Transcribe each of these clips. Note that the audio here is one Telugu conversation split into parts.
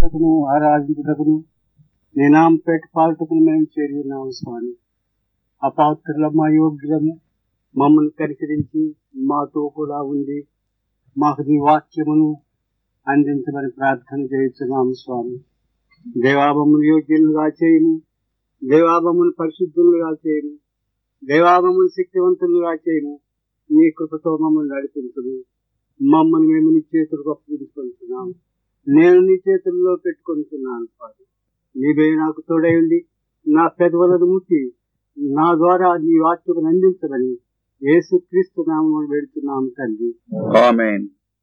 స్థుతించుటకును ఆరాధించుటకును నేనాంపేట పాలటకును మేము చేరి ఉన్నాము స్వామి అపాత్రులము అయోగ్యులము మమ్మల్ని కనికరించి మాతో కూడా ఉండి మాకు నీ వాక్యమును అందించమని ప్రార్థన చేస్తున్నాము స్వామి దేవాబమును యోగ్యులుగా చేయము దేవాబమును పరిశుద్ధులుగా చేయము దేవాబమును శక్తివంతులుగా చేయము నీ కృపతో మమ్మల్ని నడిపించము మమ్మల్ని మేము నీ చేతులకు అప్పగించుకుంటున్నాము నేను నీ చేతుల్లో పెట్టుకుంటున్నాను స్వామి నీవే నాకు తోడై ఉండి నా పెదవులను ముట్టి నా ద్వారా నీ వాక్యమును అందించమని యేసు క్రీస్తు నామమును పెడుతున్నాము తండ్రి ఆమెన్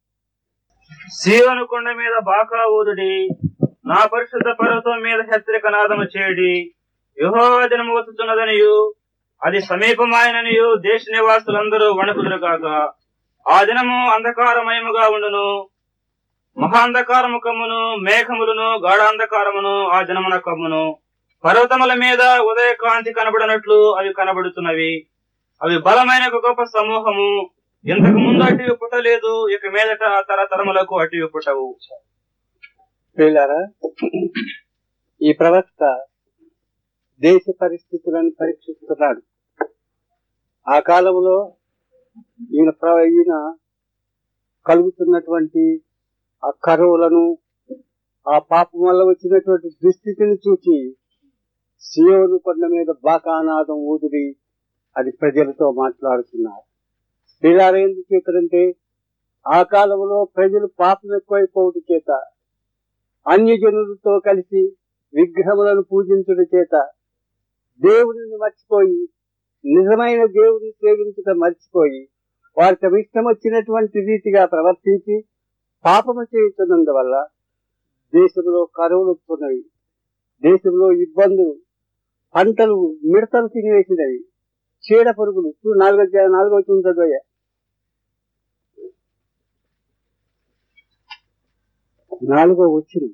సీయోను కొండ మీద బాకా ఊదుడి నా పరిశుద్ధ పర్వతం మీద హెచ్చరిక నాదము చేయడి యెహోవా దినము వచ్చుచున్నదనియు అది సమీపమాయననియు దేశ నివాసులందరూ వణకుదురు కాక ఆ దినము అంధకారమయముగా ఉండును మహాంధకారము కమ్మును మేఘములను గాఢాంధకారమును ఆ దినమున కమ్మును పర్వతముల మీద ఉదయ కాంతి కనబడినట్లు అవి కనబడుతున్నవి అవి బలమైన ఒక గొప్ప సమూహము ఇంతకు ముందు అటు పుట్టలేదు ఇక మీదట తరతరములకు అటు పుట్టవు ప్రియులారా ఈ ప్రవక్త దేశ పరిస్థితులను పరీక్షిస్తున్నాడు ఆ కాలంలో ఈయన ప్ర- ఈయన కలుగుతున్నటువంటి ఆ కరువులను ఆ పాపం వల్ల వచ్చినటువంటి దుస్థితిని చూచి సియోను కొండ మీద బాకానాదం ఊదిరి అది ప్రజలతో మాట్లాడుతున్నారు ప్రియులారా ఎందుకు చేతారంటే ఆ కాలంలో ప్రజలు పాపం ఎక్కువైపోవటి చేత అన్యజనులతో కలిసి విగ్రహములను పూజించుట చేత దేవుడిని మర్చిపోయి నిజమైన దేవుడిని సేవించడం మర్చిపోయి వారికి ఇష్టం వచ్చినటువంటి రీతిగా ప్రవర్తించి పాపము చేస్తున్నందువల్ల దేశంలో కరువులు వస్తున్నవి దేశంలో ఇబ్బందులు పంటలు మిడతలు తినివేసినవి చీడ పురుగులు చూడు నాలుగో అధ్యాయం, నాలుగో చదువు నాలుగో వచ్చిన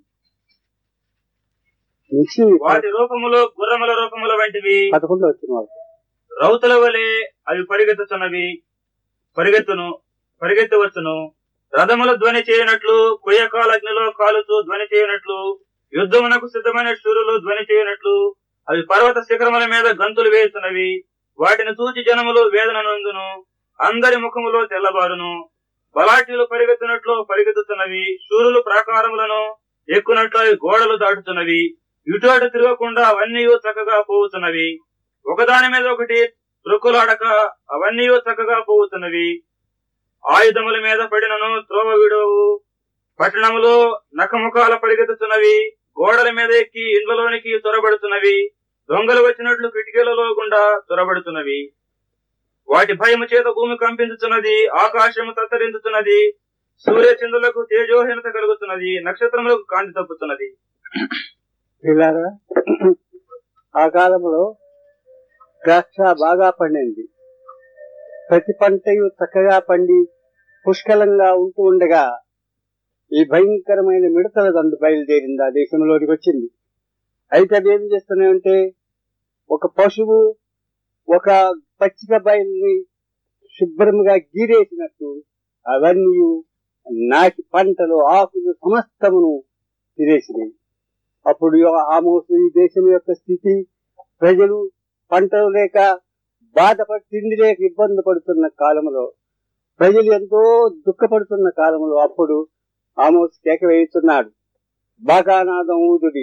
నుంచి వాటి రూపములు గుర్రముల రూపముల వంటివి పదకొండో వచ్చిన వాళ్ళు రౌతుల వలె అవి పరిగెత్తుతున్నవి పరిగెత్తును పరిగెత్తవచ్చును రథములు ధ్వని చేయనట్లు కొయ్యకాల అగ్నిలో కాలుతూ ధ్వని చేయనట్లు యుద్ధమునకు సిద్ధమైన శూరులు ధ్వని చేయనట్లు అవి పర్వత శిఖరముల మీద గంతులు వేస్తున్నవి వాటిని చూచి జనములు వేదన నందును అందరి ముఖములో తెల్లబారును బలాట్యులు పరిగెత్తునట్లు పరిగెత్తుతున్నవి శూరులు ప్రాకారములను ఎక్కునట్లు అవి గోడలు దాటుతున్నవి ఇటు అటు తిరగకుండా అవన్నీ చక్కగా పోవుతున్నవి ఒకదాని మీద ఒకటి త్రొక్కులాడక అవన్నీ చక్కగా పోవుతున్నవి ఆయుధముల మీద పడినను త్రోవ విడవు పట్టణములో నఖముఖాల పరిగెత్తుతున్నవి గోడల మీద ఎక్కి ఇండ్లలోనికి చొరబడుతున్నవి దొంగలు వచ్చినట్లు కిటికీలలో గుండా చొరబడుతున్నవి వాటి భయము చేత భూమి కంపించుతున్నది ఆకాశము తత్తరించుతున్నది సూర్య చంద్రులకు తేజోహీనత కలుగుతున్నది నక్షత్రములకు కాంతి తప్పుతున్నది పిల్లారా ఆ కాలంలో ద్రాక్ష బాగా పండింది ప్రతి పంటయు చక్కగా పండి పుష్కలంగా ఉంటూ ఉండగా ఈ భయంకరమైన మిడతల దండు బయలుదేరింది ఆ దేశంలోనికి వచ్చింది అయితే అవి ఏం చేస్తున్నాయంటే ఒక పశువు ఒక పచ్చిక బయలుని శుభ్రంగా గీరేసినట్టు అవన్నీ నాటి పంటలు ఆకులు సమస్తమును తినేసినాయి అప్పుడు ఆమోసు ఈ దేశం యొక్క స్థితి ప్రజలు పంటలు లేక బాధపడి తిండి లేక ఇబ్బంది పడుతున్న కాలంలో ప్రజలు ఎంతో దుఃఖపడుతున్న కాలంలో అప్పుడు ఆమోస్ కేక వేయుతున్నాడు బాకానాదం ఊదుడి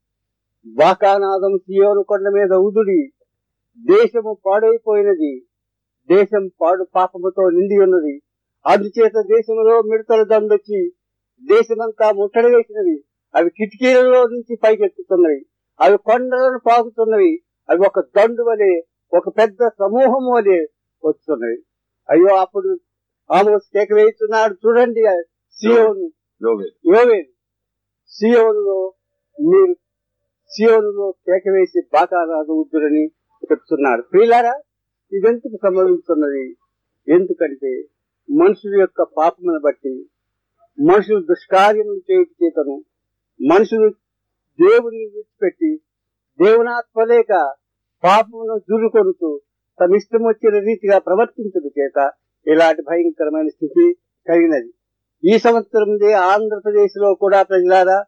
బాకానాదం సియోను కొండ మీద ఊదుడి దేశము పాడైపోయినది దేశం పాడు పాపముతో నిండి ఉన్నది అందుచేత దేశంలో మిడతల దండొచ్చి దేశమంతా ముట్టడి వేసినవి అవి కిటికీలలో నుంచి పైకెత్తుతున్నవి అవి కొండలను పాకుతున్నవి అవి ఒక దండు వలె ఒక పెద్ద సమూహం వలె వస్తున్నవి అయ్యో అప్పుడు ఆమోస్ కేక వేస్తున్నాడు చూడండి సియోను యోవేల్ యోవేలు సియోనులో మీరు సియోనులో కేక వేసి బాకారాదు వద్దురని చెప్తున్నాడు ప్రియులారా ఇదెందుకు సంభవిస్తున్నది ఎందుకంటే మనుషుల యొక్క పాపమును బట్టి మనుషులు దుష్కార్యములు చేయుట చేతను మనుషులు దేవుని విడిచిపెట్టి దేవునాత్మ లేక పాపమును దురుకొనుతూ తమ ఇష్టం వచ్చిన రీతిగా ప్రవర్తించడం చేత ఇలాంటి భయంకరమైన స్థితి కలిగినది ఈ సంవత్సరం ఆంధ్రప్రదేశ్ లో కూడా ప్రజలారా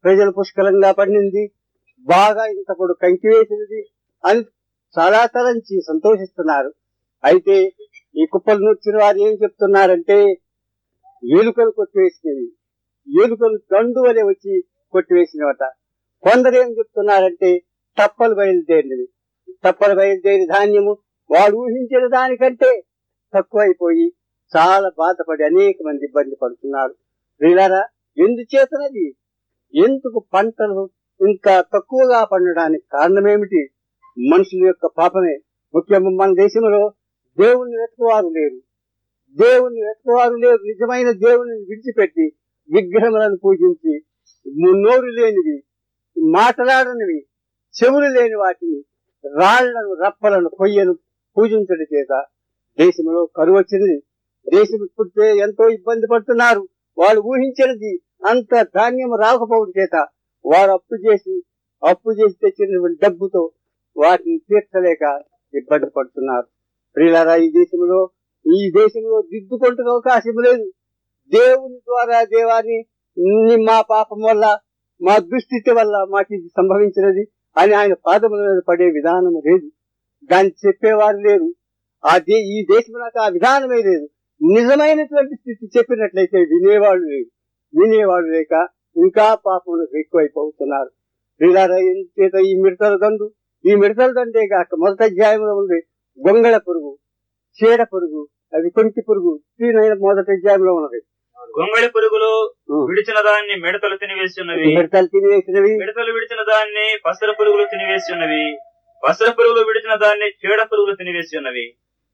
ప్రజలు పుష్కలంగా పండింది బాగా ఇంతప్పుడు కంకి వేసినది అని చాలా తలంచి సంతోషిస్తున్నారు అయితే ఈ కుప్పలు నూర్చిన వారు ఏం చెప్తున్నారంటే ఎలుకలు కొట్టివేసినవి ఎలుకలు దండు వలె వచ్చి కొట్టివేసినవట కొందరు ఏం చెప్తున్నారంటే తప్పలు బయలుదేరినవి తప్పలు బయలుదేరి ధాన్యము వాడు ఊహించిన దానికంటే తక్కువైపోయి చాలా బాధపడి అనేక మంది ఇబ్బంది పడుతున్నారు వీళ్ళారా ఎందుచేతనది ఎందుకు పంటలు ఇంకా తక్కువగా పండడానికి కారణమేమిటి మనుషుల యొక్క పాపమే ముఖ్యంగా మన దేశంలో దేవుణ్ణి వెతుకువారు లేరు దేవుణ్ణి వెతుకువారు లేరు నిజమైన దేవుని విడిచిపెట్టి విగ్రహములను పూజించి నోరు లేనివి మాట్లాడనివి చెవులు లేని వాటిని రాళ్లను రప్పలను కొయ్యను పూజించడం చేత దేశంలో కరువు వచ్చింది దేశం పుట్టితే ఎంతో ఇబ్బంది పడుతున్నారు వాళ్ళు ఊహించినది అంత ధాన్యం రాకపోవడం చేత వారు అప్పు చేసి అప్పు చేసి తెచ్చినటువంటి డబ్బుతో వాటిని తీర్చలేక ఇబ్బంది పడుతున్నారు ప్రియులారా ఈ దేశంలో ఈ దేశంలో దిద్దుకుంటున్న అవకాశం లేదు దేవుని ద్వారా దేవాన్ని ని- మా పాపం వల్ల మా దుస్థితి వల్ల మాకు ఇది సంభవించినది అని ఆయన పాదముల మీద పడే విధానం లేదు దాన్ని చెప్పేవారు లేరు ఆ దే ఈ దేశం నాకు ఆ విధానమే లేదు నిజమైనటువంటి స్థితి చెప్పినట్లయితే వినేవాళ్ళు లేరు వినేవాళ్ళు లేక ఇంకా పాపములకు ఎక్కువైపోతున్నారు వీళ్ళారా చేత ఈ మిడతల దండు ఈ మిడతల దండే కాక మొదటి అధ్యాయంలో ఉంది గొంగళ పురుగు చీడ పురుగు అది కొంటి పురుగు దీనైన మొదటి అధ్యాయంలో ఉన్నది గొంగళి పురుగులు విడిచిన దాన్ని మిడతలు తినివేసి ఉన్నవి మిడతలు తినేసినవి మిడతలు విడిచిన దాన్ని పసర పురుగులు తినివేసి ఉన్నవి పసర పురుగులు విడిచిన దాన్ని చీడ పురుగులు తినివేసి ఉన్నవి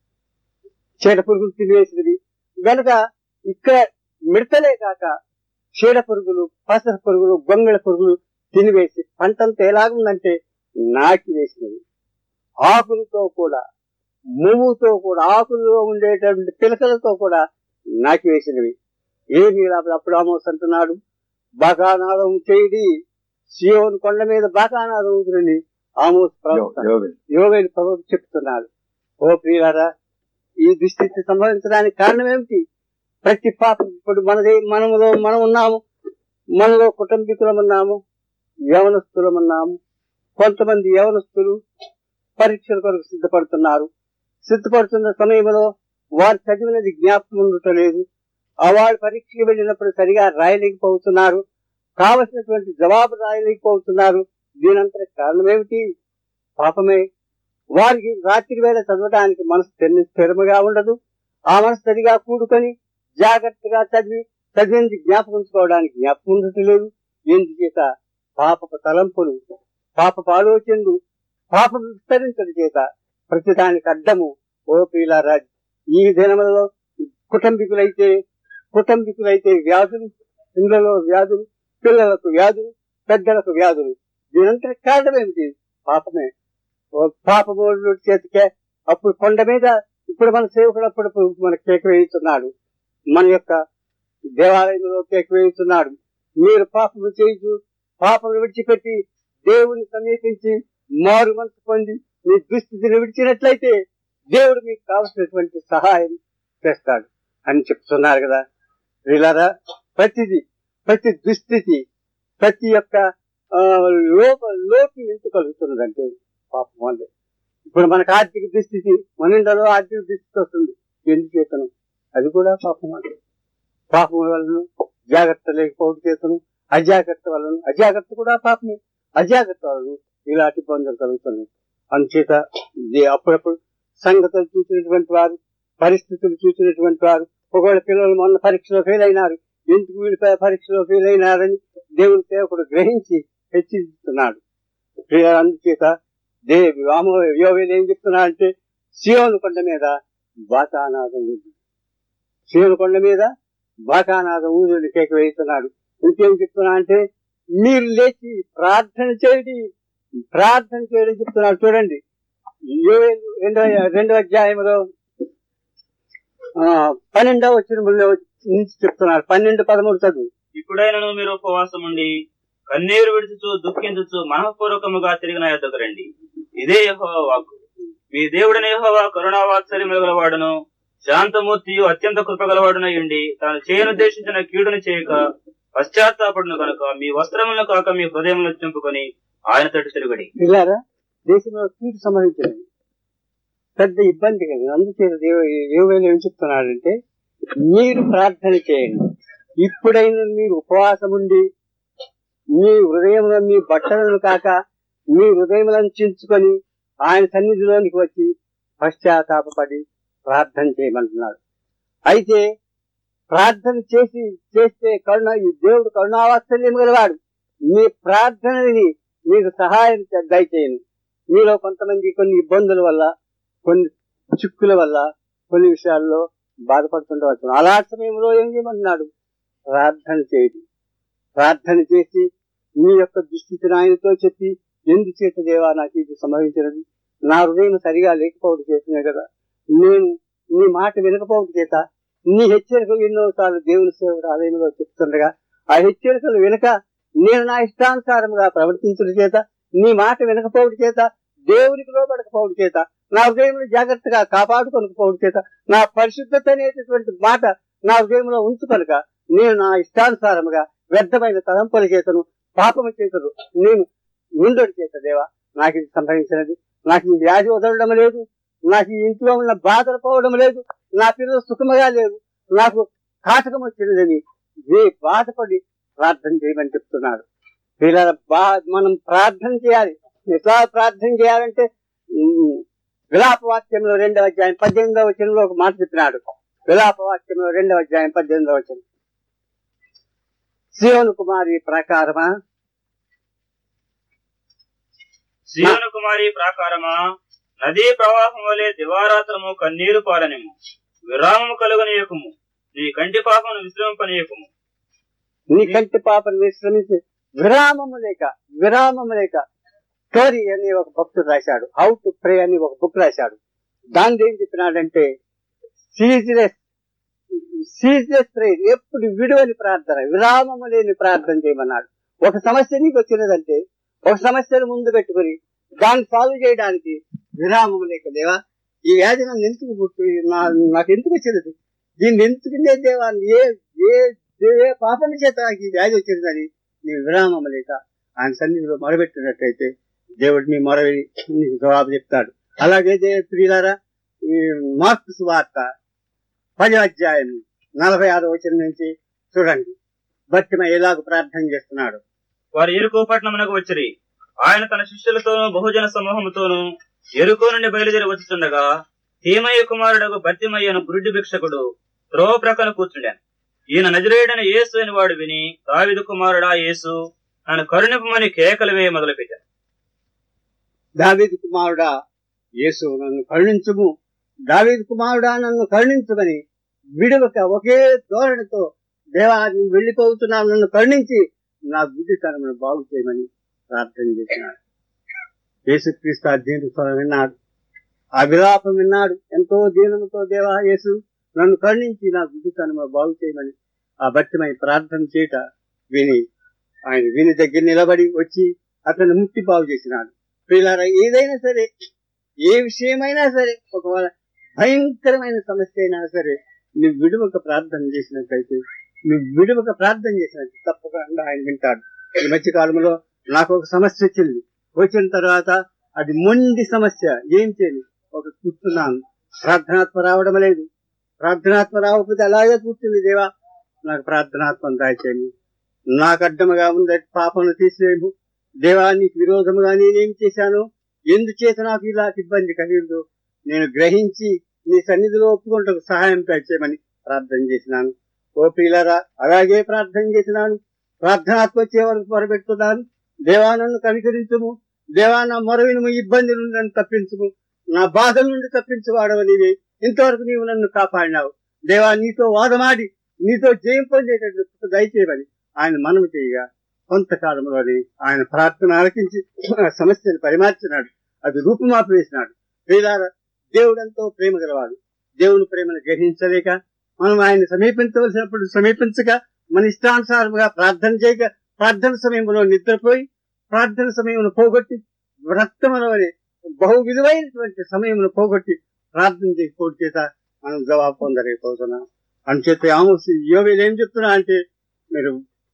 చీడ పురుగులు తినేసినవి గనక ఇక్కడ మిడతలే కాక చీడ పురుగులు పసర పురుగులు గొంగళ పురుగులు తినివేసి పంటంతా ఎలాగుందంటే నాకి వేసినవి ఆకులతో కూడా మువ్వుతో కూడా ఆకుల్లో ఉండేటువంటి పిలకలతో కూడా నాకి వేసినవి ఏమి లాభం? అప్పుడు ఆమోస్ అంటున్నాడు బాకానాదం చేయడి సియోన్ కొండ మీద బాకానాదం ఉంటుందని ఆమోస్ ప్రవక్త యోగైన ప్రభు చెప్తున్నాడు ఓ ప్రియులారా ఈ దుస్థితి సంభవించడానికి కారణం ఏమిటి ప్రతి పాపం ఇప్పుడు మనదే మనములో మనం ఉన్నాము మనలో కుటుంబీకులం ఉన్నాము యవనస్తులం ఉన్నాము కొంతమంది యవనస్తులు పరీక్షల కొరకు సిద్ధపడుతున్నారు సిద్ధపడుతున్న సమయంలో వారు చదివినది జ్ఞాపకం ఉండటం లేదు ఆ వాళ్ళు పరీక్షకి వెళ్ళినప్పుడు సరిగా రాయలేకపోతున్నారు కావలసినటువంటి జవాబు రాయలేకపోతున్నారు దీనంతటి కారణం ఏమిటి పాపమే వారికి రాత్రి వేళ చదవడానికి మనసు స్థిర- స్థిరముగా ఉండదు ఆ మనసు సరిగా కూడుకొని జాగ్రత్తగా చదివి చదివింది జ్ఞాపకం ఉంచుకోవడానికి జ్ఞాపకం ఉండటం లేదు ఎందుచేత పాపపు తలంపులు పాపపు ఆలోచనలు పాప విస్తరించడం చేత ప్రతిదానికి అడ్డము ఓ ప్రియులారా ఈ దినములలో కుటుంబీకులైతే కుటుంబీకులైతే వ్యాధులు పిల్లలలో వ్యాధులు పిల్లలకు వ్యాధులు పెద్దలకు వ్యాధులు దీనంతటి కారణం ఏమిటి పాపమే ఓ పాపము చేతికే అప్పుడు కొండ మీద ఇప్పుడు మన సేవకుడు అప్పుడప్పుడు మన కేక వేయిస్తున్నాడు మన యొక్క దేవాలయంలో కేక వేయిస్తున్నాడు మీరు పాపము చేయొచ్చు పాపము విడిచిపెట్టి దేవుని సమీపించి మారు మనసు పొంది మీ దుస్థితిని విడిచినట్లయితే దేవుడు మీకు కావలసినటువంటి సహాయం చేస్తాడు అని చెప్తున్నారు కదా వీళ్ళారా ప్రతిది ప్రతి దుస్థితి ప్రతి యొక్క ఆ, లోప లోటు ఎందుకు కలుగుతున్నదంటే పాపం వల్లే ఇప్పుడు మనకు ఆర్థిక దుస్థితి మన ఇంట్లో ఆర్థిక దుస్థితి వస్తుంది ఎందుచేతను అది కూడా పాపం వల్లే పాపం వలన జాగ్రత్త లేకపోవడం చేతను అజాగ్రత్త వలన అజాగ్రత్త కూడా పాపమే అజాగ్రత్త వలన ఇలాంటి ఇబ్బందులు కలుగుతున్నాయి అందుచేత ఇది అప్పుడప్పుడు సంగతులు చూసినటువంటి వారు పరిస్థితులు చూసినటువంటి వారు ఒకవేళ పిల్లలు మొన్న పరీక్షలో ఫెయిల్ అయినారు ఎందుకు వీళ్ళు ప- పరీక్షలో ఫెయిల్ అయినారని దేవుని సేవకుడు గ్రహించి హెచ్చరిస్తున్నాడు ప్రియ అందుచేత దేవి యోవేలు ఏం చెప్తున్నా అంటే సియోను కొండ మీద బాకానాదం ఊదు సియోను కొండ మీద బాకానాదం ఊదు కేక వేస్తున్నాడు ఇంకేం చెప్తున్నా అంటే మీరు లేచి ప్రార్థన చేయండి ప్రార్థన చేయడం చెప్తున్నాడు చూడండి యోవేలు రెండవ రెండవ అధ్యాయంలో ఆ, పన్నెండవ వచ్చిన నుంచి చెప్తున్నారు పన్నెండు పదమూడు చదువు ఇప్పుడైనను మీరు ఉపవాసం ఉండి కన్నీరు విడుచుచు దుఃఖించుచు మనఃపూర్వకముగా తిరిగిన యొద్దకు రండి ఇదే యెహోవా వాక్కు మీ దేవుడైన యెహోవా కరుణా వాత్సల్యం గలవాడును శాంతమూర్తియు అత్యంత కృపగలవాడునై ఉండి తాను చేయనుద్దేశించిన కీడును చేయక పశ్చాత్తాపడును కనుక మీ వస్త్రములను కాక మీ హృదయములను చింపుకొని ఆయన తట్టు తిరుగడి పిల్లారా దేశంలో కీడు సంభవించినది పెద్ద ఇబ్బంది కదా అందుచేత దేవుడు ఏం చెప్తున్నాడంటే మీరు ప్రార్థన చేయండి ఇప్పుడైనా మీరు ఉపవాసం ఉండి మీ హృదయంలో మీ బట్టలను కాక మీ హృదయములను చించుకొని ఆయన సన్నిధిలోనికి వచ్చి పశ్చాత్తాపడి ప్రార్థన చేయమంటున్నాడు అయితే ప్రార్థన చేసి చేస్తే కరుణ ఈ దేవుడు కరుణావాత్సల్యం గలవాడు మీ ప్రార్థనని మీకు సహాయం చే- దయచేయను మీలో కొంతమంది కొన్ని ఇబ్బందుల వల్ల కొన్ని చిక్కుల వల్ల కొన్ని విషయాల్లో బాధపడుతుండవచ్చు అలాంటి సమయంలో ఏం చేయమంటున్నాడు ప్రార్థన చేయండి ప్రార్థన చేసి మీ యొక్క దుస్థితిని ఆయనతో చెప్పి ఎందుచేత దేవా నాకు ఇది సంభవించినది నా హృదయం సరిగా లేకపోవడం చేసినే కదా నేను నీ మాట వినకపోవడం చేత నీ హెచ్చరికలు ఎన్నోసార్లు దేవుని సేవకుడు ఆలయంలో చెప్తుండగా ఆ హెచ్చరికలు వినక నేను నా ఇష్టానుసారంగా ప్రవర్తించడం చేత నీ మాట వినకపోవడం చేత దేవునికి లోబడకపోవడం చేత నా హృదయంలో జాగ్రత్తగా కాపాడుకొనకపోవడం చేత నా పరిశుద్ధత అనేటటువంటి మాట నా హృదయంలో ఉంచుకొనక నేను నా ఇష్టానుసారముగా వ్యర్థమైన తలంపుల చేతను పాపము చేతను నేను ఉండడు చేత దేవా నాకు ఇది సంభవించినది నాకు ఈ వ్యాధి వదలడం లేదు నాకు ఈ ఇంట్లో ఉన్న బాధలు పోవడం లేదు నా పిల్లలు సుఖముగా లేదు నాకు కాటకం వచ్చినదని ఏ బాధపడి ప్రార్థన చేయమని చెప్తున్నాడు పిల్లల బా మనం ప్రార్థన చేయాలి ఎట్లా ప్రార్థన చేయాలంటే ఉమ్, విలాపవాక్యంలో రెండవ అధ్యాయం పద్దెనిమిదవ వచనంలో ఒక మాట చెప్పినాడు విలాపవాక్యంలో రెండవ అధ్యాయం పద్దెనిమిదవ వచనం శివను కుమారి ప్రకారమా సీయోను కుమారి ప్రాకారమా నదీ ప్రవాహం వలె దివారాత్రము కన్నీరు పాలనిము విరామము కలుగనీయకుము నీ కంటి పాపను విశ్రమింపనీయకుము నీ కంటి పాపను విశ్రమించి విరామము లేక విరామము లేక కరి అని ఒక భక్తుడు రాశాడు హౌ టు ప్రే అని ఒక బుక్ రాశాడు దాని ఏం చెప్పినాడంటే సీజ్లెస్ సీజ్లెస్ ప్రేయర్ ఎప్పుడు విడువని ప్రార్థన విరామము లేని ప్రార్థన చేయమన్నాడు ఒక సమస్య నీకు వచ్చినదంటే ఒక సమస్యను ముందు పెట్టుకుని దాన్ని సాల్వ్ చేయడానికి విరామం లేక దేవా ఈ వ్యాధి నన్ను ఎందుకు పుట్టు నా- నాకు ఎందుకు వచ్చినది దీన్ని ఎందుకు నేను దేవా ఏ ఏ ఏ పాపం చేత నాకు ఈ వ్యాధి వచ్చిందని నీ విరామం లేక ఆయన సన్నిధిలో మొరబెట్టినట్టయితే దేవుడు నీ మొరవి నీకు జవాబు చెప్తాడు అలాగే దే- ప్రియులారా ఈ మార్క్స్ వార్త పది అధ్యాయం నలభై ఆరు వచనం నుంచి చూడండి బతిమ ఎలాగ ప్రార్థన చేస్తున్నాడు వారు ఎరుకో పట్టణమునకు వచ్చిరి ఆయన తన శిష్యులతోనూ బహుజన సమూహముతోనూ ఎరుకో నుండి బయలుదేరి వచ్చుచుండగా హేమయ్య కుమారుడు బత్తిమయ్యను గురుడి భిక్షకుడు త్రోవ ప్రక్కన కూర్చుండాను ఈయన నజరేయుడని యేసు అని వాడు విని దావిదు కుమారుడా యేసు నన్ను కరుణిపమని కేకలు వేయ మొదలుపెట్టాను దావీదు కుమారుడా యేసు నన్ను కరుణించుము దావీదు కుమారుడా నన్ను కరుణించుమని విడవక ఒకే ధోరణితో దేవా నువ్వు వెళ్ళిపోతున్నావు నన్ను కరుణించి నా బుద్ధితనమును బాగు చేయమని ప్రార్థన చేసినాడు యేసుక్రీస్తు ఆ దీని స్వరం విన్నాడు ఆ విలాపం విన్నాడు ఎంతో దీనముతో దేవా యేసు నన్ను కరుణించి నా బుద్ధితనము బాగు చేయమని ఆ భక్తిమై ప్రార్థన చేయట విని ఆయన విని దగ్గర నిలబడి వచ్చి అతను ముట్టి బాగు చేసినాడు పిల్లరా ఏదైనా సరే ఏ విషయమైనా సరే ఒకవేళ భయంకరమైన సమస్య అయినా సరే నువ్వు విడువక ప్రార్థన చేసినట్లయితే నువ్వు విడువక ప్రార్థన చేసినట్టు తప్పకుండా ఆయన వింటాడు ఈ మధ్య కాలంలో నాకు ఒక సమస్య వచ్చింది వచ్చిన తర్వాత అది మొండి సమస్య ఏం చేయాలి ఒక కూర్చున్నాను ప్రార్థనాత్మ రావడం లేదు ప్రార్థనాత్మ రావకపోతే అలాగే కూర్చుంది దేవా నాకు ప్రార్థనాత్మ దాచేయండి నాకు అడ్డముగా ఉంది పాపను తీసివేయము దేవా నీకు విరోధముగా నేనేం చేశాను ఎందుచేత నాకు ఇలా ఇబ్బంది కలిగిందో నేను గ్రహించి నీ సన్నిధిలో ఒప్పుకుంటూ సహాయం చేయమని ప్రార్థన చేసినాను ఓ పిల్లరా అలాగే ప్రార్థన చేసినాను ప్రార్థనాత్మ వచ్చే వరకు మొరబెడుతున్నాను దేవా నన్ను కనికరించుము దేవా నా మొరవిను ఇబ్బంది నుండి నన్ను తప్పించుము నా బాధల నుండి తప్పించువాడవు నీవే ఇంతవరకు నీవు నన్ను కాపాడినావు దేవా నీతో వాదమాడి నీతో జయం పొందేటట్టు దయచేయమని ఆయన మనము చేయగా కొంతకాలంలోనే ఆయన ప్రార్థన ఆలకించి ఆ సమస్యను పరిమార్చినాడు అది రూపుమాపి వేసినాడు ప్రియులారా దేవుడంతో ప్రేమ గలవాడు దేవుని ప్రేమను గ్రహించలేక మనం ఆయన సమీపించవలసినప్పుడు సమీపించక మన ఇష్టానుసారముగా ప్రార్థన చేయక ప్రార్థన సమయంలో నిద్రపోయి ప్రార్థన సమయంలో పోగొట్టి రక్తముల వలె బహు విలువైనటువంటి సమయంలో పోగొట్టి ప్రార్థన చేయకపోవడం చేత మనం జవాబు పొందలేకపోతున్నాం అందుచేత ఆమోసి యోవేలు ఏం చెప్తున్నా అంటే మీరు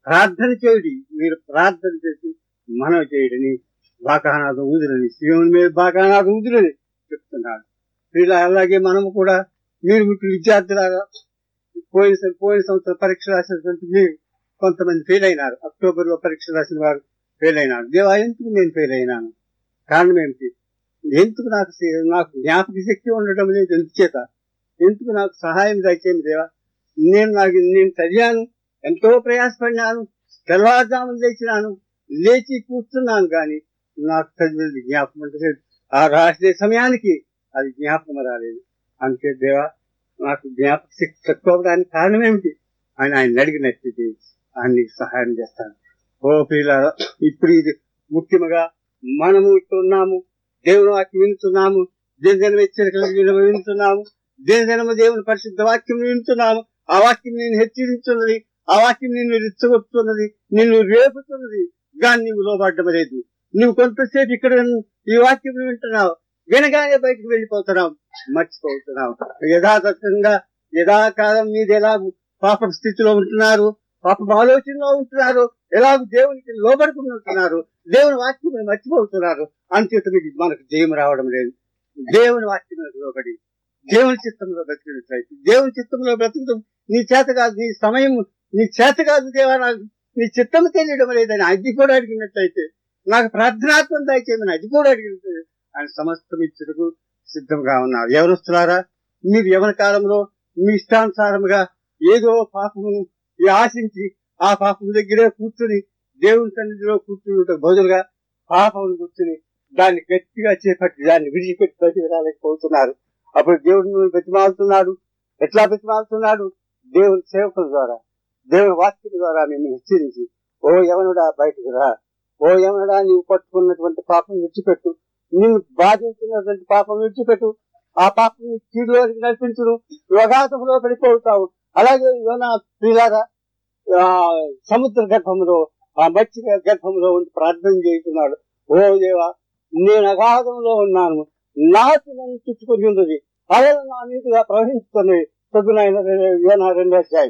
ప్రార్థన చేయుడి మీరు ప్రార్థన చేసి మనం చేయడని బాకానాథం ఊదిరని శివుని మీద బాకానాథం ఊదిరని చెప్తున్నాడు ఇలా అలాగే మనము కూడా మీరు మీకు విద్యార్థులాగా పోయిన సం- పోయిన సంవత్సరం పరీక్ష రాసినటువంటి మీరు కొంతమంది ఫెయిల్ అయినారు అక్టోబర్ లో పరీక్ష రాసిన వారు ఫెయిల్ అయినారు దేవా ఎందుకు నేను ఫెయిల్ అయినాను కారణం ఏమిటి ఎందుకు నాకు సే- నాకు జ్ఞాపక శక్తి ఉండడం లేదు ఎందుచేత ఎందుకు నాకు సహాయం దయచేయండి దేవా నేను నాకు నేను చదివాను ఎంతో ప్రయాసపడినాను తెల్లవారుజామున లేచినాను లేచి కూర్చున్నాను కానీ నాకు చదివినది జ్ఞాపకం ఉండలేదు ఆ రాసే సమయానికి అది జ్ఞాపకం రాలేదు అంతే దేవా నాకు జ్ఞాపక శక్తి తక్కువ అవడానికి కారణం ఏమిటి అని ఆయన అడిగినట్టు ఆయన నీకు సహాయం చేస్తాను ఓ ప్రియులారా ఇప్పుడు ఇది ముఖ్యంగా మనము ఇక్కడ ఉన్నాము దేవుని వాక్యం వింటున్నాము దినదిన హెచ్చరికలు వింటున్నాము దినదినము దేవుని పరిశుద్ధ వాక్యం వింటున్నాము ఆ వాక్యం నేను హెచ్చరించున్నది ఆ వాక్యం నిన్ను రెచ్చగొట్టుతున్నది నిన్ను రేపుతున్నది కానీ నీవు లోబడ్డం లేదు నువ్వు కొంతసేపు ఇక్కడ ఈ వాక్యం వింటున్నావు వినగానే బయటకు వెళ్ళిపోతున్నావు మర్చిపోతున్నావు యథాతథంగా యథాకాలం మీద ఎలా పాప స్థితిలో ఉంటున్నారు పాప ఆలోచనలో ఉంటున్నారు ఎలాగ దేవునికి లోబడుకుని ఉంటున్నారు దేవుని వాక్యం మర్చిపోతున్నారు అంచేత మీకు మనకు జయం రావడం లేదు దేవుని వాక్యం లోబడి దేవుని చిత్తంలో బ్రతికినట్లయితే దేవుని చిత్తంలో బ్రతుకుతాం నీ చేత కాదు నీ సమయం నీ చేత కాదు దేవా నాకు నీ చిత్తం తెలియడం లేదని అది కూడా అడిగినట్లయితే నాకు ప్రార్థనాత్మం దయచేయమని అది కూడా అడిగినట్లయితే ఆయన సమస్తం ఇచ్చుటకు సిద్ధంగా ఉన్నారు ఎవరుస్తున్నారా మీరు యవన కాలంలో మీ ఇష్టానుసారముగా ఏదో పాపము ఆశించి ఆ పాపం దగ్గరే కూర్చుని దేవుని సన్నిధిలో కూర్చుని బదులుగా పాపం కూర్చుని దాన్ని గట్టిగా చేపట్టి దాన్ని విడిచిపెట్టి బయటికి రాలేకపోతున్నారు అప్పుడు దేవుడు మిమ్మల్ని బతిమాలుతున్నాడు ఎట్లా బతిమాలుతున్నాడు దేవుని సేవకుల ద్వారా దేవుని వాక్యం ద్వారా మిమ్మల్ని హెచ్చరించి ఓ యవనుడా బయటకు రా ఓ యవనుడా నీవు పట్టుకున్నటువంటి పాపం విడిచిపెట్టు నిన్ను బాధించినటువంటి పాపం విడిచిపెట్టు ఆ పాపం నీ కీడులోకి నడిపించును యోగాసంలో పడిపోతావు అలాగే యోనా ప్రియులారా ఆ సముద్ర గర్భంలో ఆ మత్స్య గర్భంలో ఉండి ప్రార్థన చేస్తున్నాడు ఓ దేవా నేను అగాధంలో ఉన్నాను నాటి నన్ను చుట్టుకొని ఉన్నది అలలు నా మీదుగా ప్రవహించుతున్నాయి చదువునైన యోనా రెండో అధ్యాయం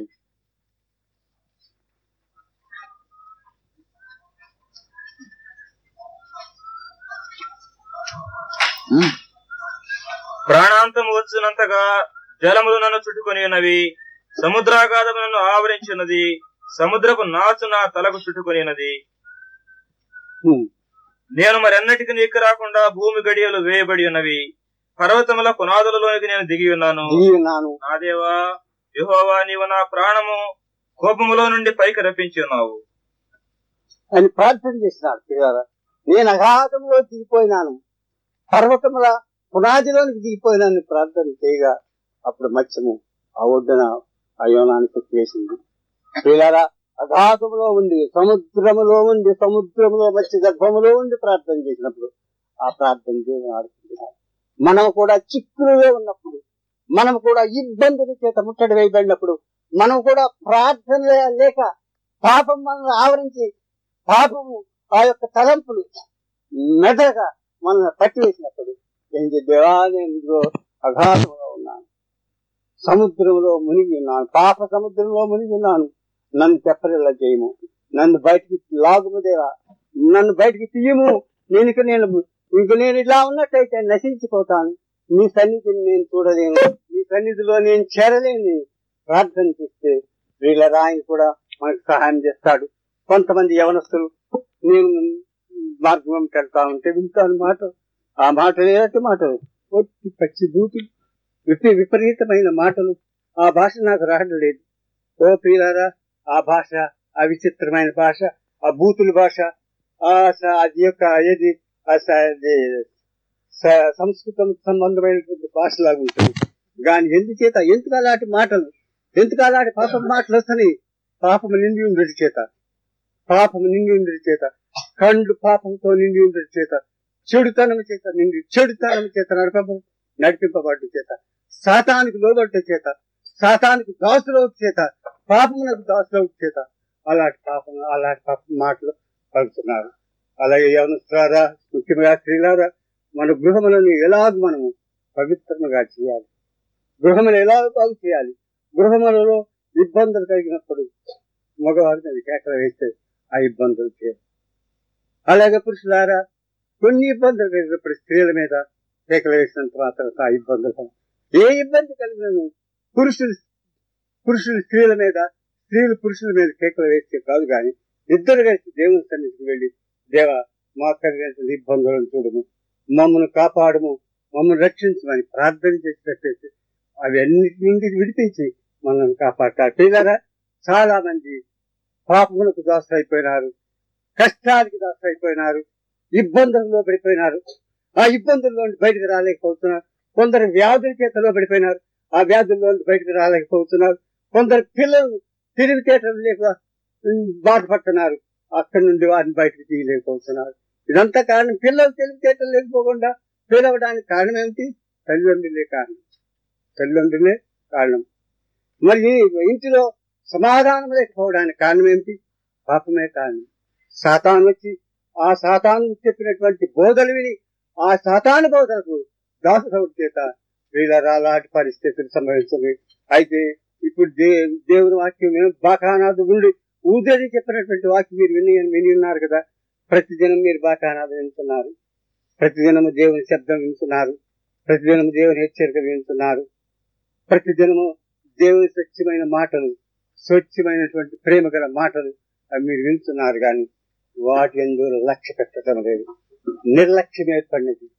ప్రాణాంతం వచ్చినంతగా జలములు నన్ను చుట్టుకొని ఉన్నవి సముద్రాగాధము నన్ను ఆవరించి ఉన్నది సముద్రపు నాచు నా తలకు చుట్టుకొని ఉన్నది హ్మ్. నేను మరెన్నటికి నీకు రాకుండా భూమి గడియలు వేయబడి ఉన్నవి పర్వతముల పునాదులలోనికి నేను దిగి ఉన్నాను దిగి ఉన్నాను నా దేవా యెహోవా నీవు నా ప్రాణము కోపములో నుండి పైకి రప్పించి ఉన్నావు అని ప్రార్థన చేసినాడు పిల్లరా నేను అగాధంలో దిగిపోయినాను పర్వతముల పునాదిలోనికి దిగిపోయినాను ప్రార్థన చేయగా అప్పుడు మత్స్యము ఆ ఒడ్డున అయోనానికి వేసింది పిల్లరా అగాధములో ఉండి సముద్రములో ఉండి సముద్రములో మత్స్య గర్భములో ఉండి ప్రార్థన చేసినప్పుడు ఆ ప్రార్థన దేవుని ఆడుకుంటున్నాడు మనం కూడా చిక్కులుగా ఉన్నప్పుడు మనం కూడా ఇబ్బందుల చేత ముట్టడి వేయబడినప్పుడు మనం కూడా ప్రార్థన లేక పాపం మనల్ని ఆవరించి పాపము ఆ యొక్క తలంపులు మెదగా మనల్ని పట్టివేసినప్పుడు ఏం దేవా నేను ఇదిగో అఘాతంలో ఉన్నాను సముద్రంలో మునిగి ఉన్నాను పాప సముద్రంలో మునిగి ఉన్నాను నన్ను చెప్పలేలా చేయము నన్ను బయటికి లాగుము దేవా నన్ను బయటికి తీయము నేను ఇక నేను ఇంక నేను ఇలా ఉన్నట్టయితే నశించిపోతాను నీ సన్నిధిని నేను చూడలేను నీ సన్నిధిలో నేను చేరలేని ప్రార్థన చేస్తే వీళ్ళ రాయిని కూడా మనకు సహాయం చేస్తాడు కొంతమంది యవనస్తులు నేను మార్గం వెళ్తా ఉంటే వింటాను మాట ఆ మాటలు ఏటి మాటలు ఒట్టి పచ్చి బూతులు విపి విపరీతమైన మాటలు ఆ భాష నాకు రావడం లేదు ఓ ప్రియులారా ఆ భాష ఆ విచిత్రమైన భాష ఆ బూతుల భాష ఆ స- అది యొక్క ఏది ఆ స- అది స- సంస్కృతం సంబంధమైనటువంటి భాషలాగా ఉంటుంది కానీ ఎందుచేత ఎందుకు అలాంటి మాటలు ఎందుకు అలాంటి పాపం మాటలు వస్తాయి పాపము నిండి ఉండేటి చేత పాపము నిండి ఉండేటి చేత కండు పాపంతో నిండి ఉండేటి చేత చెడుతనం చేత నిండి చెడుతనం చేత నడప నడిపింపబడ్డ చేత సాతానికి లోబడ్డ చేత సాతానికి దాసులవు చేత పాపమునకు దాసులవు చేత అలాంటి పాపం అలాంటి పాపం మాటలు పలుకుతున్నారు అలాగే యవనస్తులారా ముఖ్యంగా స్త్రీలారా మన గృహములను ఎలాగ మనము పవిత్రముగా చేయాలి గృహములు ఎలా బాగు చేయాలి గృహములలో ఇబ్బందులు కలిగినప్పుడు మగవారి మీద కేకలు వేస్తే ఆ ఇబ్బందులు తీరు అలాగే పురుషులారా కొన్ని ఇబ్బందులు కలిగినప్పుడు స్త్రీల మీద కేకలు వేసినంత మాత్రం ఆ ఇబ్బందులు కలగవు. ఏ ఇబ్బంది కలిగినను పురుషులు పురుషులు స్త్రీల మీద స్త్రీలు పురుషుల మీద కేకలు వేస్తే కాదు కానీ ఇద్దరు కలిసి దేవుని సన్నిధికి వెళ్ళి దేవ మా కలిగిన ఇబ్బందులను చూడము మమ్మల్ని కాపాడము మమ్మల్ని రక్షించమని ప్రార్థన చేసినట్లయితే అవి అన్నిటి నుండి విడిపించి మనల్ని కాపాడతారు పిల్లరా చాలా మంది పాపములకు దాసైపోయినారు కష్టానికి దాసైపోయినారు ఇబ్బందుల్లో పడిపోయినారు ఆ ఇబ్బందుల్లో నుండి బయటకు రాలేకపోతున్నారు కొందరు వ్యాధుల చేతలో పడిపోయినారు ఆ వ్యాధుల్లో నుండి బయటకు రాలేకపోతున్నారు కొందరు పిల్లలు తెలివితేటలు లేక ఉమ్, బాధపడుతున్నారు అక్కడి నుండి వారిని బయటకు తీయలేకపోతున్నారు ఇదంతా కారణం పిల్లలు తెలివితేటలు లేకపోకుండా పిలవడానికి కారణం ఏమిటి తల్లిదండ్రులే కారణం తల్లిదండ్రులే కారణం మరి ఇంటిలో సమాధానం లేకపోవడానికి కారణం ఏమిటి పాపమే కారణం సాతాను వచ్చి ఆ సాతాను చెప్పినటువంటి బోధలు విని ఆ సాతాను బోధలకు దాసుడవుడి చేత వీళ్ళ అలాంటి పరిస్థితులు సంభవించింది అయితే ఇప్పుడు దే దేవుని వాక్యం ఏం బాకానాథు ఉండి ఊదని చెప్పినటువంటి వాక్యం మీరు విని విని ఉన్నారు కదా ప్రతిదినం మీరు బాకానాథు వింటున్నారు ప్రతిదినము దేవుని శబ్దం వింటున్నారు ప్రతిదినము దేవుని హెచ్చరిక వింటున్నారు ప్రతిదినము దేవుని స్వచ్ఛమైన మాటలు స్వచ్ఛమైనటువంటి ప్రేమ గల మాటలు అవి మీరు వింటున్నారు కానీ వాటి ఎందు లక్ష్య పెట్టడం లేదు నిర్లక్ష్యం ఏర్పడినది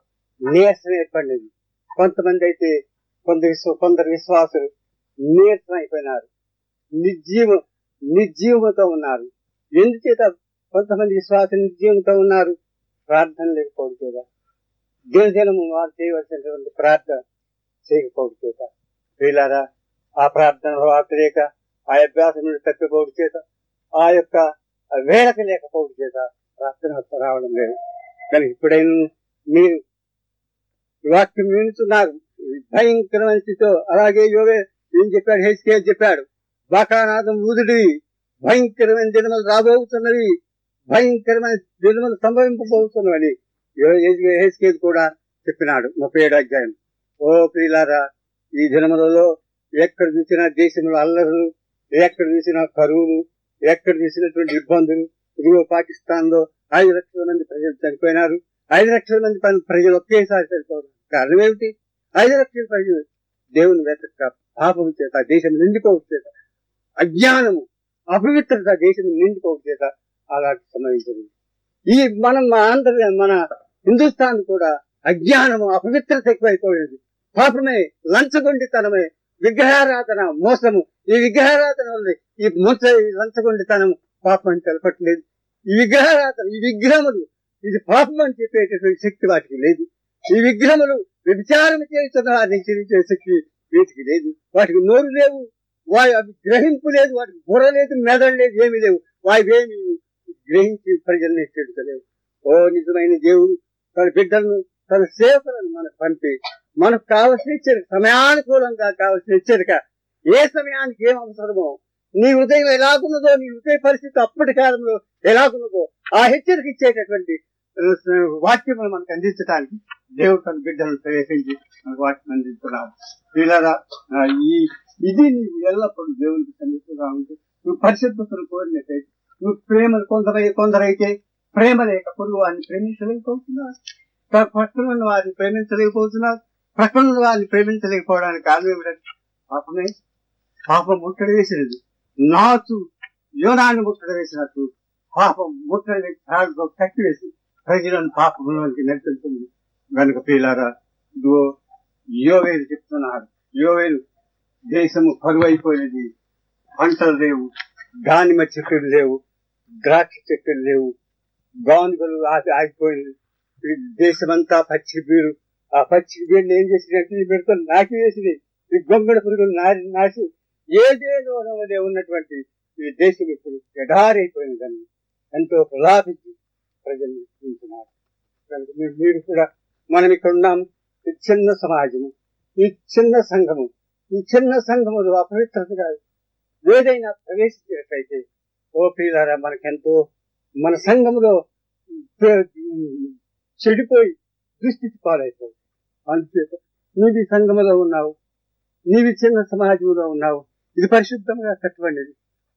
నీరసం ఏర్పడినది కొంతమంది అయితే కొందరు విశ్వ కొందరు విశ్వాసులు నీరసం అయిపోయినారు నిర్జీవ నిర్జీవంతో ఉన్నారు ఎందుచేత కొంతమంది విశ్వాసం నిర్జీవంతో ఉన్నారు ప్రార్థన లేకపోవడం చేత దినదినము వారు చేయవలసినటువంటి ప్రార్థన చేయకపోవడం చేత వీళ్ళారా ఆ ప్రార్థన వార్త లేక ఆ అభ్యాసం నుండి తప్పిపోవడం చేత ఆ యొక్క వేళక లేకపోవడం చేత ప్రార్థన రావడం లేదు కానీ ఇప్పుడైనా మీరు ఈ వాక్యం వింటున్నారు భయంకరమైన స్థితితో అలాగే యోగే ఏం చెప్పాడు హెచ్కే చెప్పాడు బాకానాథం ఊదుడి భయంకరమైన దినములు రాబోతున్నవి భయంకరమైన దినములు సంభవింపబోతున్నవని హెచ్కే కూడా చెప్పినాడు ముప్పై ఏడు అధ్యాయం ఓ ప్రియులారా ఈ దినములలో ఎక్కడ చూసినా దేశంలో అల్లరులు ఎక్కడ చూసినా కరువులు ఎక్కడ చూసినటువంటి ఇబ్బందులు ఇదిగో పాకిస్తాన్ లో ఐదు లక్షల మంది ప్రజలు చనిపోయినారు ఐదు లక్షల మంది ప- ప్రజలు ఒకేసారి చనిపోవడం కారణం ఏమిటి ఐదు లక్షల ప్రజలు దేవుని వెతక పాపం చేత దేశం నిండిపోవడం చేత అజ్ఞానము అపవిత్రత దేశం నిండిపోవడం చేత అలాంటి సంభవించింది ఈ మనం మన ఆంధ్ర మన హిందుస్థాన్ కూడా అజ్ఞానము అపవిత్రత ఎక్కువైపోయేది పాపమే లంచగొండితనమే విగ్రహారాధన మోసము ఈ విగ్రహారాధన వల్ల ఈ మోస ఈ లంచగొండితనం పాపం అని తెలపట్లేదు ఈ విగ్రహారాధన ఈ విగ్రహములు ఇది పాపం అని చెప్పేటటువంటి శక్తి వాటికి లేదు ఈ విగ్రహములు వ్యభిచారం చేస్తున్న వారిని హెచ్చరించే శక్తి వీటికి లేదు వాటికి నోరు లేవు వారి అవి గ్రహింపు లేదు వాటికి బుర్ర లేదు మెదడు లేదు ఏమీ లేవు వాటి ఏమి గ్రహించి ప్రజల్ని హెచ్చరించలేవు ఓ నిజమైన దేవుడు తన బిడ్డలను తన సేవకులను మనకు పంపి మనకు కావలసిన హెచ్చరిక సమయానుకూలంగా కావలసిన హెచ్చరిక ఏ సమయానికి ఏం అవసరమో నీ హృదయం ఎలాగున్నదో నీ హృదయ పరిస్థితి అప్పటి కాలంలో ఎలాగున్నదో ఆ హెచ్చరిక ఇచ్చేటటువంటి ఆ, వాక్యములు మనకు అందించడానికి దేవుడు తన బిడ్డలను ప్రవేశించి మనకు వాక్యం అందిస్తున్నారు వీళ్ళరా ఆ, ఈ ఇది నీవు ఎల్లప్పుడూ దేవునికి సన్నిహితంగా ఉంటే నువ్వు పరిశుద్ధతను కోరినట్టయితే నువ్వు ప్రేమ కొందరై కొందరైతే ప్రేమ లేక పొరుగు వారిని ప్రేమించలేకపోతున్నారు త- పక్కన ఉన్న వారిని ప్రేమించలేకపోతున్నారు ప్రక్కన ఉన్న వారిని ప్రేమించలేకపోవడానికి కారణం ఏమిటంటే పాపమే పాపం ముట్టడి వేసినది నాచు యోనాన్ని ముట్టడి వేసినట్టు పాపం ముట్టడి వేసి తాడుతో కట్టివేసి ప్రజలను పాపంలోనికి నెట్టింటుంది గనుక పీలారా ఇదిగో యోవేలు చెప్తున్నారు యోవేలు దేశము కరువైపోయినది పంటలు లేవు దానిమ్మ చెట్లు లేవు ద్రాక్ష చెట్లు లేవు గానుగలు ఆగి ఆగిపోయింది ఈ దేశమంతా పచ్చి బీరు ఆ పచ్చి బీరుని ఏం చేసినట్టు ఈ బీరుతో నాకి వేసింది ఈ గొంగళ పురుగులు నారి నాసి ఏదేదో వలె ఉన్నటువంటి ఈ దేశం ఇప్పుడు ఎడారైపోయినదని ఎంతో ప్రలాపించి ప్రజల్ని ఉంటున్నారు కనుక మీరు- మీరు కూడా మనం ఇక్కడ ఉన్నాం ఈ చిన్న సమాజము ఈ చిన్న సంఘము ఈ చిన్న సంఘములు అపవిత్రతగా ఏదైనా ప్రవేశించినట్లయితే ఓ ప్రియులారా మనకెంతో మన సంఘములో పె- చెడిపోయి దుస్థితి పాలైపోయి అందుచేత నీవి సంఘములో ఉన్నావు నీవి చిన్న సమాజంలో ఉన్నావు ఇది పరిశుద్ధంగా కట్టబడినది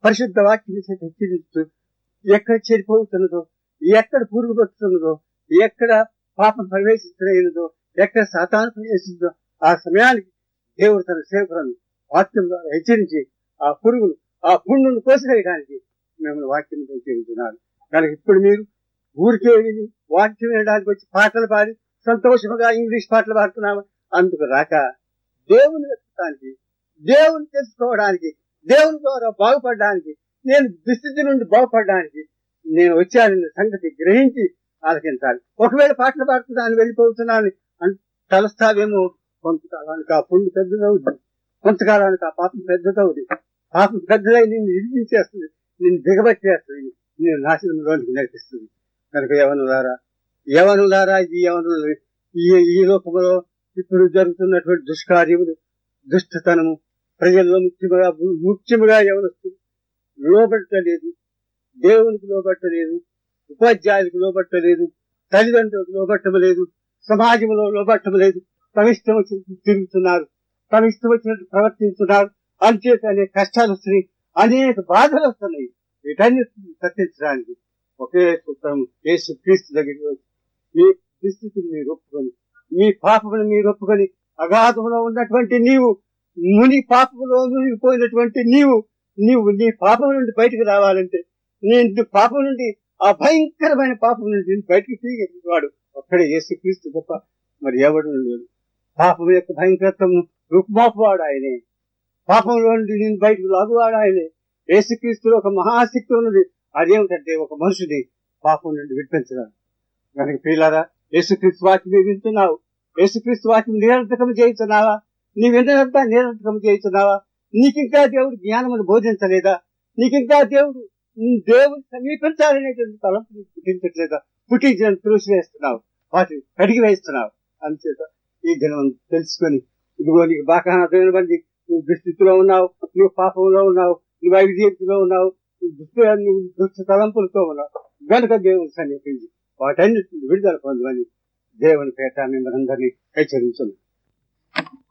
పరిశుద్ధ వాక్యం చేత హెచ్చరిస్తూ ఎక్కడ చెడిపోతున్నదో ఎక్కడ పురుగు పడుతున్నదో ఎక్కడ పాపం ప్రవేశిస్తున్నదో ఎక్కడ సాతాను ప్రవేశిస్తుందో ఆ సమయానికి దేవుడు తన సేవకులను వాక్యం ద్వారా హెచ్చరించి ఆ పురుగును ఆ పుండును కోసివేయడానికి మిమ్మల్ని వాక్యం హెచ్చరిస్తున్నారు కనుక ఇప్పుడు మీరు ఊరికే విని వాక్యం వినడానికి వచ్చి పాటలు పాడి సంతోషముగా ఇంగ్లీష్ పాటలు పాడుతున్నాము అందుకు రాక దేవుని వెతకడానికి దేవుని తెలుసుకోవడానికి దేవుని ద్వారా బాగుపడడానికి నేను దుస్థితి నుండి బాగుపడడానికి నేను వచ్చానన్న సంగతి గ్రహించి ఆలకించాలి ఒకవేళ పాటలు పాడుతున్నాను వెళ్ళిపోతున్నాను అని తలస్తావేమో కొంతకాలానికి ఆ పుండు పెద్దదవుద్ది కొంతకాలానికి ఆ పాపం పెద్దదవుద్ది పాపం పెద్దదై నిన్ను ఇరిగించేస్తుంది నిన్ను దిగబట్టేస్తుంది నేను నాశనంలోనికి నడిపిస్తుంది కనుక యవనులారా యవనులారా ఇది యవనులు ఈ ఈ లోకంలో ఇప్పుడు జరుగుతున్నటువంటి దుష్కార్యములు దుష్టతనము ప్రజల్లో ముఖ్యముగా ముఖ్యముగా యవనస్తుంది లోబట్టలేదు దేవునికి లోబట్టలేదు ఉపాధ్యాయులకు లోబట్టలేదు తల్లిదండ్రులకు లోబట్టలేదు సమాజంలో లోబట్టలేదు తమిష్టం వచ్చినట్టు తిరుగుతున్నారు తమిష్టం వచ్చినట్టు ప్రవర్తిస్తున్నారు అంచేత అనేక కష్టాలు వస్తున్నాయి అనేక బాధలు వస్తున్నాయి వీటన్నిటిని తప్పించడానికి ఒకే సూత్రం యేసు క్రీస్తు దగ్గరికి వచ్చి మీ దుస్థితిని మీరు ఒప్పుకొని మీ పాపమును మీరు ఒప్పుకొని అగాధంలో ఉన్నటువంటి నీవు ముని పాపములో మునిగిపోయినటువంటి నీవు నీవు నీ పాపం నుండి బయటకు రావాలంటే నేను పాపం నుండి ఆ భయంకరమైన పాపం నుండి బయటకు తీయగలిగేవాడు ఒక్కడే యేసు క్రీస్తు తప్ప మరి ఎవడు లేడు పాపం యొక్క భయంకరత్వం రుక్మాపువాడు ఆయనే పాపంలో నుండి నేను బయటకు లాగువాడు ఆయనే యేసుక్రీస్తులో ఒక మహాశక్తి ఉన్నది అదేమిటంటే ఒక మనుషుని పాపం నుండి విడిపించడం కనుక పిల్లారా యేసుక్రీస్తు వాక్యం వింటున్నావు యేసుక్రీస్తు వాక్యం నిరంతకం చేస్తున్నావా నీ విన్నదంతా నిరంతకం చేస్తున్నావా నీకింకా దేవుడు జ్ఞానమును బోధించలేదా నీకింకా దేవుడు దేవుని సమీపించాలనేటువంటి తలంపు నీకు పుట్టించట్లేదా పుట్టించిన త్రోసివేస్తున్నావు వాటిని కడిగి వేస్తున్నావు అంచేత ఈ దినం తెలుసుకొని ఇదిగో నీకు బాగా అర్థమైన మంది నువ్వు దుస్థితిలో ఉన్నావు నువ్వు పాపంలో ఉన్నావు నువ్వు అవిధేయతలో ఉన్నావు నువ్వు దుష్ట నువ్వు దుష్ట తలంపులతో ఉన్నావు గనుక దేవుని సమీపించి వాటన్నిటిని విడుదల పొందమని దేవుని పేట మిమ్మల్ని అందరినీ హెచ్చరించున్నాను